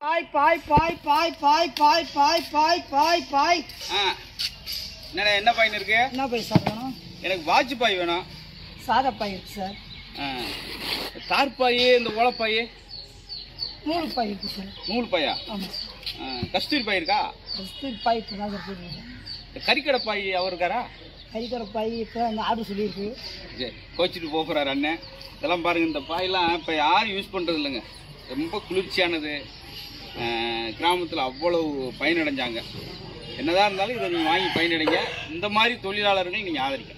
பாய் பாய் பாய் பாய் பாய் பாய் பாய் பாய் பாய் பாய் ஆ என்னண்ணே என்ன பாயின் இருக்கு என்ன பாய் சார் வேணும் எனக்கு வாட்ச் பாய் வேணும் சாதா பாய் இருக்கு சார் ஆ தார்பாய் இந்த ஓலப்பாய் நூறு பாய் இருக்கு சார் நூல் பாயா ஆமாம் ஆ, கஸ்தூரி பாய் இருக்கா ஃபஸ்ட்டு பாய் இப்போ தான் சார் போட்டுருக்கேன் இந்த கறிக்கடை பாய் அவர் இருக்காரா கறிக்கடை பாய் இப்போ தான் இந்த ஆர்டர் சொல்லியிருக்கு சரி கோச்சிட்டு போகிறாரு அண்ணன் இதெல்லாம் பாருங்க இந்த பாயெல்லாம் இப்போ யாரும் யூஸ் பண்ணுறது இல்லைங்க ரொம்ப குளிர்ச்சியானது கிராமத்தில் அவ்வளவு பயனடைஞ்சாங்க என்னதான் இருந்தாலும் இதை நீங்கள் வாங்கி பயனடைங்க இந்த மாதிரி தொழிலாளர்களை நீங்கள் ஆதரிக்க